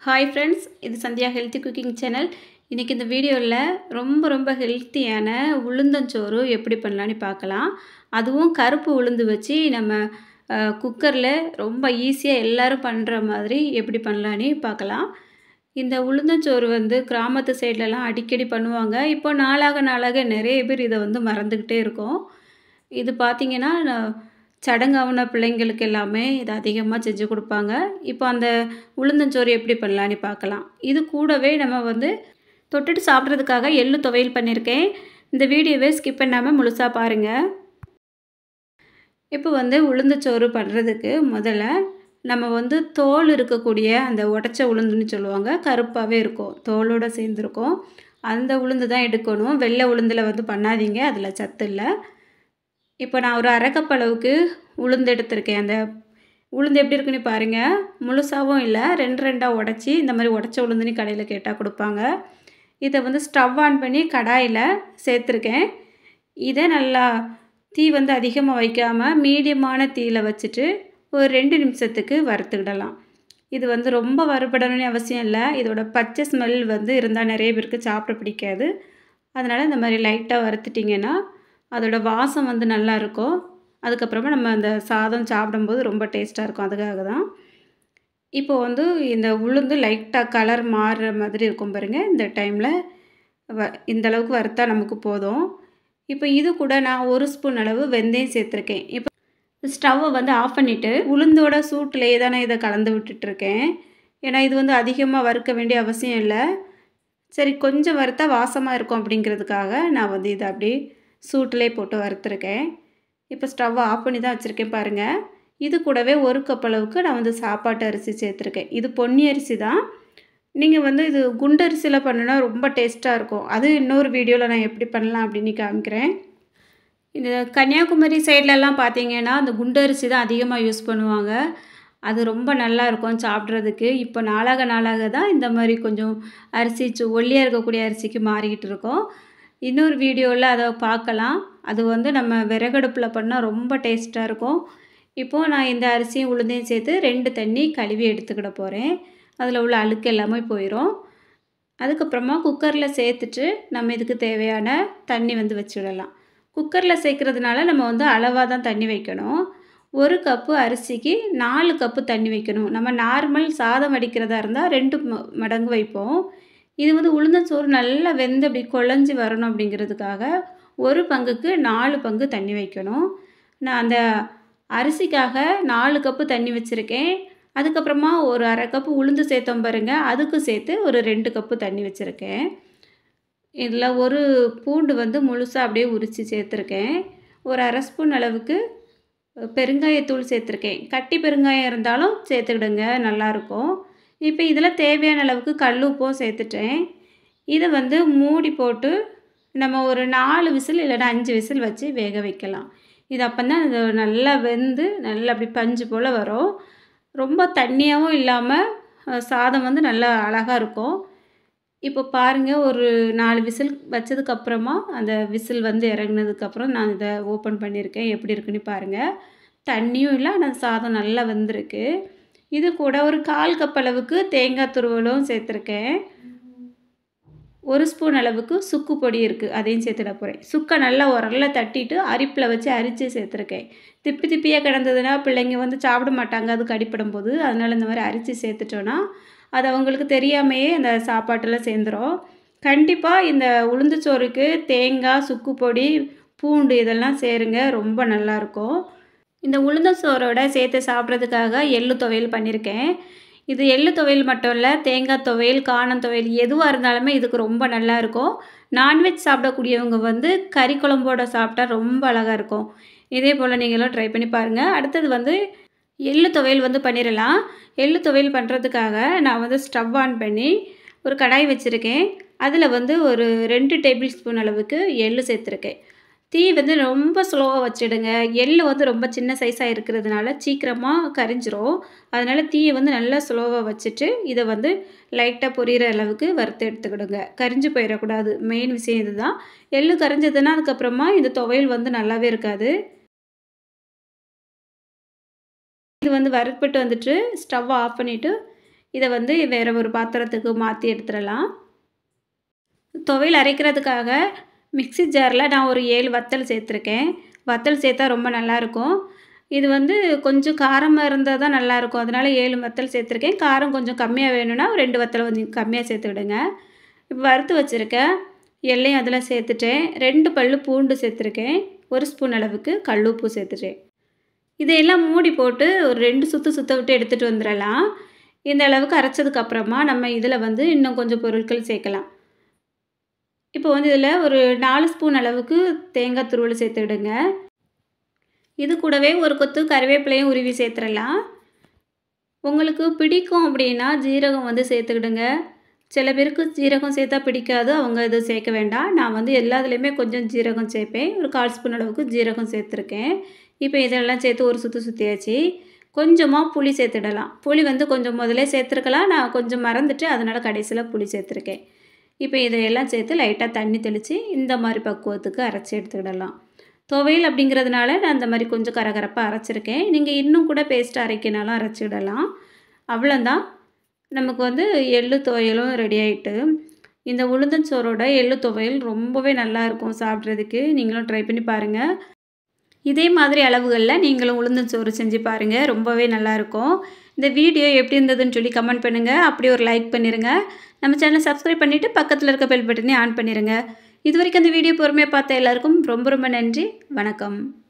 hi friends இது Sandhya healthy cooking channel இன்றைக்கி இந்த வீடியோவில் ரொம்ப ரொம்ப ஹெல்த்தியான உளுந்தஞ்சோறு எப்படி பண்ணலான்னு பார்க்கலாம் அதுவும் கருப்பு உளுந்து வச்சு நம்ம குக்கரில் ரொம்ப ஈஸியாக எல்லோரும் பண்ணுற மாதிரி எப்படி பண்ணலான்னு பார்க்கலாம் இந்த உளுந்தஞ்சோறு வந்து கிராமத்து சைட்லலாம் அடிக்கடி பண்ணுவாங்க இப்போ நாளாக நாளாக நிறைய பேர் இதை வந்து மறந்துக்கிட்டே இருக்கோம் இது பார்த்திங்கன்னா சடங்காவுன பிள்ளைங்களுக்கு எல்லாமே இது அதிகமாக செஞ்சு கொடுப்பாங்க இப்போ அந்த உளுந்தஞ்சோறு எப்படி பண்ணலான்னு பார்க்கலாம் இது கூடவே நம்ம வந்து தொட்டுட்டு சாப்பிட்றதுக்காக எள்ளு துவையல் பண்ணியிருக்கேன் இந்த வீடியோவை ஸ்கிப் பண்ணாமல் முழுசாக பாருங்கள் இப்போ வந்து உளுந்தச்சோறு பண்ணுறதுக்கு முதல்ல நம்ம வந்து தோல் இருக்கக்கூடிய அந்த உடச்ச உளுந்துன்னு சொல்லுவாங்க கருப்பாகவே இருக்கும் தோலோடு சேர்ந்துருக்கும் அந்த உளுந்து தான் எடுக்கணும் வெள்ளை உளுந்தில் வந்து பண்ணாதீங்க அதில் சத்து இல்லை இப்போ நான் ஒரு அரைக்கப் அளவுக்கு உளுந்து எடுத்திருக்கேன் அந்த உளுந்து எப்படி இருக்குன்னு பாருங்கள் முழுசாகவும் இல்லை ரெண்டு ரெண்டாக உடச்சி இந்த மாதிரி உடச்ச உளுந்துன்னு கடையில் கேட்டால் கொடுப்பாங்க இதை வந்து ஸ்டவ் ஆன் பண்ணி கடாயில் சேர்த்துருக்கேன் இதை நல்லா தீ வந்து அதிகமாக வைக்காமல் மீடியமான தீயில் வச்சுட்டு ஒரு ரெண்டு நிமிஷத்துக்கு வறுத்துக்கிடலாம் இது வந்து ரொம்ப வறுபடணும்னு அவசியம் இல்லை இதோட பச்சை ஸ்மெல் வந்து இருந்தால் நிறைய பேருக்கு சாப்பிட பிடிக்காது அதனால் இந்த மாதிரி லைட்டாக வறுத்துட்டிங்கன்னா அதோட வாசம் வந்து நல்லா இருக்கும் அதுக்கப்புறமா நம்ம அந்த சாதம் சாப்பிடும்போது ரொம்ப டேஸ்ட்டாக இருக்கும் அதுக்காக தான் இப்போ வந்து இந்த உளுந்து லைட்டாக கலர் மாறுற மாதிரி இருக்கும் பாருங்கள் இந்த டைமில் வ இந்த அளவுக்கு வறுத்தா நமக்கு போதும் இப்போ இது கூட நான் ஒரு ஸ்பூன் அளவு வெந்தயம் சேர்த்துருக்கேன் இப்போ ஸ்டவ்வை வந்து ஆஃப் பண்ணிவிட்டு உளுந்தோட சூட்டிலேயே தானே இதை கலந்து விட்டுட்ருக்கேன் ஏன்னா இது வந்து அதிகமாக வறுக்க வேண்டிய அவசியம் இல்லை சரி கொஞ்சம் வறுத்தா வாசமாக இருக்கும் அப்படிங்கிறதுக்காக நான் வந்து இதை அப்படியே சூட்டிலே போட்டு வறுத்துருக்கேன் இப்போ ஸ்டவ்வை ஆஃப் பண்ணி தான் வச்சுருக்கேன் பாருங்கள் இது கூடவே ஒரு கப் அளவுக்கு நான் வந்து சாப்பாட்டு அரிசி சேர்த்துருக்கேன் இது பொன்னி அரிசி தான் நீங்கள் வந்து இது குண்டரிசியில் பண்ணுனா ரொம்ப டேஸ்ட்டாக இருக்கும் அது இன்னொரு வீடியோவில் நான் எப்படி பண்ணலாம் அப்படின்னு காமிக்கிறேன் இந்த கன்னியாகுமரி சைட்லலாம் பார்த்தீங்கன்னா அந்த குண்டரிசி தான் அதிகமாக யூஸ் பண்ணுவாங்க அது ரொம்ப நல்லா இருக்கும் சாப்பிட்றதுக்கு இப்போ நாளாக நாளாக தான் இந்த மாதிரி கொஞ்சம் அரிசி ஒல்லியாக இருக்கக்கூடிய அரிசிக்கு மாறிக்கிட்டு இருக்கோம் இன்னொரு வீடியோவில் அதை பார்க்கலாம் அது வந்து நம்ம விறகடுப்பில் பண்ணால் ரொம்ப டேஸ்ட்டாக இருக்கும் இப்போது நான் இந்த அரிசியும் உளுந்தையும் சேர்த்து ரெண்டு தண்ணி கழுவி எடுத்துக்கிட போகிறேன் அதில் உள்ள அழுக்கு எல்லாமே போயிடும் அதுக்கப்புறமா குக்கரில் சேர்த்துட்டு நம்ம இதுக்கு தேவையான தண்ணி வந்து வச்சுடலாம் குக்கரில் சேர்க்குறதுனால நம்ம வந்து அளவாக தான் தண்ணி வைக்கணும் ஒரு கப்பு அரிசிக்கு நாலு கப்பு தண்ணி வைக்கணும் நம்ம நார்மல் சாதம் வடிக்கிறதா இருந்தால் ரெண்டு மடங்கு வைப்போம் இது வந்து உளுந்தச்சோறு நல்லா வெந்து அப்படி குழஞ்சி வரணும் அப்படிங்கிறதுக்காக ஒரு பங்குக்கு நாலு பங்கு தண்ணி வைக்கணும் நான் அந்த அரிசிக்காக நாலு கப்பு தண்ணி வச்சுருக்கேன் அதுக்கப்புறமா ஒரு அரை கப்பு உளுந்து சேர்த்தோம் பாருங்கள் அதுக்கு சேர்த்து ஒரு ரெண்டு கப்பு தண்ணி வச்சுருக்கேன் இதில் ஒரு பூண்டு வந்து முழுசாக அப்படியே உரித்து சேர்த்துருக்கேன் ஒரு அரை ஸ்பூன் அளவுக்கு பெருங்காயத்தூள் சேர்த்துருக்கேன் கட்டி பெருங்காயம் இருந்தாலும் சேர்த்துக்கிடுங்க நல்லாயிருக்கும் இப்போ இதில் தேவையான அளவுக்கு கல் உப்பும் சேர்த்துட்டேன் இதை வந்து மூடி போட்டு நம்ம ஒரு நாலு விசில் இல்லைன்னா அஞ்சு விசில் வச்சு வேக வைக்கலாம் இது அப்போ தான் இது நல்லா வெந்து நல்லா அப்படி பஞ்சு போல் வரும் ரொம்ப தண்ணியாகவும் இல்லாமல் சாதம் வந்து நல்லா அழகாக இருக்கும் இப்போ பாருங்கள் ஒரு நாலு விசில் வச்சதுக்கப்புறமா அந்த விசில் வந்து இறங்கினதுக்கப்புறம் நான் இதை ஓப்பன் பண்ணியிருக்கேன் எப்படி இருக்குன்னு பாருங்கள் தண்ணியும் இல்லை ஆனால் சாதம் நல்லா வெந்திருக்கு இது கூட ஒரு கால் கப் அளவுக்கு தேங்காய் துருவலும் சேர்த்துருக்கேன் ஒரு ஸ்பூன் அளவுக்கு சுக்கு பொடி இருக்குது அதையும் சேர்த்துட போகிறேன் சுக்கை நல்லா உரலில் தட்டிட்டு அரிப்பில் வச்சு அரித்து சேர்த்துருக்கேன் திப்பி திப்பியாக கிடந்ததுன்னா பிள்ளைங்க வந்து சாப்பிட மாட்டாங்க அது கடிப்படும் போது அதனால் இந்த மாதிரி அரிசி சேர்த்துட்டோன்னா அது அவங்களுக்கு தெரியாமையே அந்த சாப்பாட்டில் சேர்ந்துடும் கண்டிப்பாக இந்த உளுந்துச்சோறுக்கு தேங்காய் சுக்கு பொடி பூண்டு இதெல்லாம் சேருங்க ரொம்ப நல்லாயிருக்கும் இந்த உளுந்தச்சோரோட சேர்த்து சாப்பிட்றதுக்காக எள்ளு துவையல் பண்ணியிருக்கேன் இது எள்ளு துவையல் மட்டும் இல்லை தேங்காய் துவையல் காணம் துவையல் எதுவாக இருந்தாலுமே இதுக்கு ரொம்ப நல்லா இருக்கும் நான்வெஜ் சாப்பிடக்கூடியவங்க வந்து கறி குழம்போட சாப்பிட்டா ரொம்ப அழகாக இருக்கும் இதே போல் நீங்களும் ட்ரை பண்ணி பாருங்கள் அடுத்தது வந்து எள்ளு துவையல் வந்து பண்ணிடலாம் எள்ளு துவையல் பண்ணுறதுக்காக நான் வந்து ஸ்டவ் ஆன் பண்ணி ஒரு கடாய் வச்சுருக்கேன் அதில் வந்து ஒரு ரெண்டு டேபிள் ஸ்பூன் அளவுக்கு எள்ளு சேர்த்துருக்கேன் தீ வந்து ரொம்ப ஸ்லோவாக வச்சிடுங்க எள் வந்து ரொம்ப சின்ன சைஸாக இருக்கிறதுனால சீக்கிரமாக கரிஞ்சிரும் அதனால் தீயை வந்து நல்லா ஸ்லோவாக வச்சுட்டு இதை வந்து லைட்டாக பொரியிற அளவுக்கு வறுத்து எடுத்துக்கிடுங்க கரிஞ்சு போயிடக்கூடாது மெயின் விஷயம் இதுதான் எள் கரிஞ்சதுன்னா அதுக்கப்புறமா இந்த துவையல் வந்து நல்லாவே இருக்காது இது வந்து வறுப்பட்டு வந்துட்டு ஸ்டவ் ஆஃப் பண்ணிவிட்டு இதை வந்து வேறு ஒரு பாத்திரத்துக்கு மாற்றி எடுத்துடலாம் துவையல் அரைக்கிறதுக்காக மிக்ஸி ஜாரில் நான் ஒரு ஏழு வத்தல் சேர்த்துருக்கேன் வத்தல் சேர்த்தா ரொம்ப நல்லாயிருக்கும் இது வந்து கொஞ்சம் காரமாக இருந்தால் தான் நல்லாயிருக்கும் அதனால் ஏழு வத்தல் சேர்த்துருக்கேன் காரம் கொஞ்சம் கம்மியாக வேணும்னா ஒரு ரெண்டு வத்தலை கொஞ்சம் கம்மியாக சேர்த்துக்கிடுங்க இப்போ வறுத்து வச்சுருக்கேன் எல்லையும் அதில் சேர்த்துட்டேன் ரெண்டு பல்லு பூண்டு சேர்த்துருக்கேன் ஒரு ஸ்பூன் அளவுக்கு கல்லுப்பு சேர்த்துட்டேன் இதையெல்லாம் மூடி போட்டு ஒரு ரெண்டு சுற்று சுற்ற விட்டு எடுத்துகிட்டு வந்துடலாம் இந்த அளவுக்கு அரைச்சதுக்கப்புறமா நம்ம இதில் வந்து இன்னும் கொஞ்சம் பொருட்கள் சேர்க்கலாம் இப்போ வந்து இதில் ஒரு நாலு ஸ்பூன் அளவுக்கு தேங்காய் துருவல் சேர்த்துடுங்க இது கூடவே ஒரு கொத்து கருவேப்பிலையும் உருவி சேர்த்துடலாம் உங்களுக்கு பிடிக்கும் அப்படின்னா ஜீரகம் வந்து சேர்த்துக்கிடுங்க சில பேருக்கு ஜீரகம் சேர்த்தா பிடிக்காது அவங்க இது சேர்க்க வேண்டாம் நான் வந்து எல்லாத்துலேயுமே கொஞ்சம் ஜீரகம் சேர்ப்பேன் ஒரு கால் ஸ்பூன் அளவுக்கு ஜீரகம் சேர்த்துருக்கேன் இப்போ இதெல்லாம் சேர்த்து ஒரு சுற்றி சுற்றியாச்சு கொஞ்சமாக புளி சேர்த்துடலாம் புளி வந்து கொஞ்சம் முதலே சேர்த்துருக்கலாம் நான் கொஞ்சம் மறந்துட்டு அதனால் கடைசியில் புளி சேர்த்துருக்கேன் இப்போ இதையெல்லாம் சேர்த்து லைட்டாக தண்ணி தெளித்து இந்த மாதிரி பக்குவத்துக்கு அரைச்சி எடுத்துக்கிடலாம் துவையல் அப்படிங்கிறதுனால நான் அந்த மாதிரி கொஞ்சம் கரகரப்பாக அரைச்சிருக்கேன் நீங்கள் இன்னும் கூட பேஸ்ட்டு அரைக்கினாலும் அரைச்சிடலாம் அவ்வளோதான் நமக்கு வந்து எள்ளு துவையலும் ரெடி ஆகிட்டு இந்த உளுந்தஞ்சோரோட எள்ளு துவையல் ரொம்பவே நல்லாயிருக்கும் சாப்பிட்றதுக்கு நீங்களும் ட்ரை பண்ணி பாருங்கள் இதே மாதிரி அளவுகளில் நீங்களும் உளுந்தஞ்சோறு செஞ்சு பாருங்கள் ரொம்பவே நல்லாயிருக்கும் இந்த வீடியோ எப்படி இருந்ததுன்னு சொல்லி கமெண்ட் பண்ணுங்கள் அப்படியே ஒரு லைக் பண்ணிடுங்க நம்ம சேனலை சப்ஸ்கிரைப் பண்ணிவிட்டு பக்கத்தில் இருக்க பெல் பட்டனே ஆன் பண்ணிடுங்க இது வரைக்கும் அந்த வீடியோ பொறுமையாக பார்த்த எல்லாருக்கும் ரொம்ப ரொம்ப நன்றி வணக்கம்